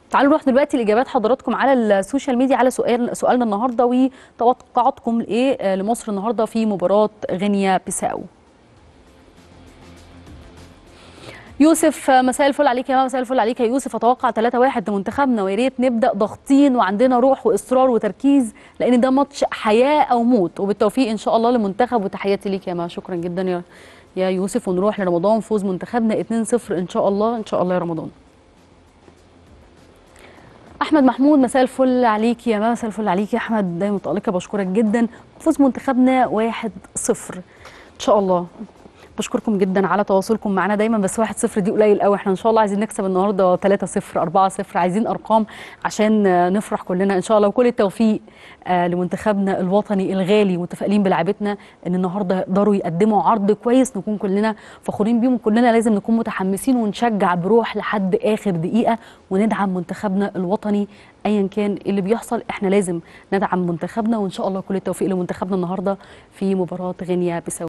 تعالوا نروح دلوقتي لاجابات حضراتكم على السوشيال ميديا على سؤال سؤالنا النهارده وتوقعاتكم لايه لمصر النهارده في مباراه غينيا بيساو يوسف مساء الفل عليك يا مساء الفل عليك يا يوسف اتوقع 3-1 لمنتخبنا ويا ريت نبدا ضاغطين وعندنا روح واصرار وتركيز لان ده ماتش حياه او موت وبالتوفيق ان شاء الله للمنتخب وتحياتي ليك يا ما شكرا جدا يا يا يوسف ونروح لرمضان فوز منتخبنا 2-0 ان شاء الله ان شاء الله يا رمضان احمد محمود مساء الفل عليك يا مساء الفل عليك يا احمد دايما متالقه بشكرك جدا فوز منتخبنا 1-0 ان شاء الله بشكركم جدا على تواصلكم معنا دايما بس 1-0 دي قليل قوي احنا ان شاء الله عايزين نكسب النهارده 3-0 4-0 عايزين ارقام عشان نفرح كلنا ان شاء الله وكل التوفيق لمنتخبنا الوطني الغالي متفائلين بلعبتنا ان النهارده يقدروا يقدموا عرض كويس نكون كلنا فخورين بيهم كلنا لازم نكون متحمسين ونشجع بروح لحد اخر دقيقه وندعم منتخبنا الوطني ايا كان اللي بيحصل احنا لازم ندعم منتخبنا وان شاء الله كل التوفيق لمنتخبنا النهارده في مباراه غينيا بيساو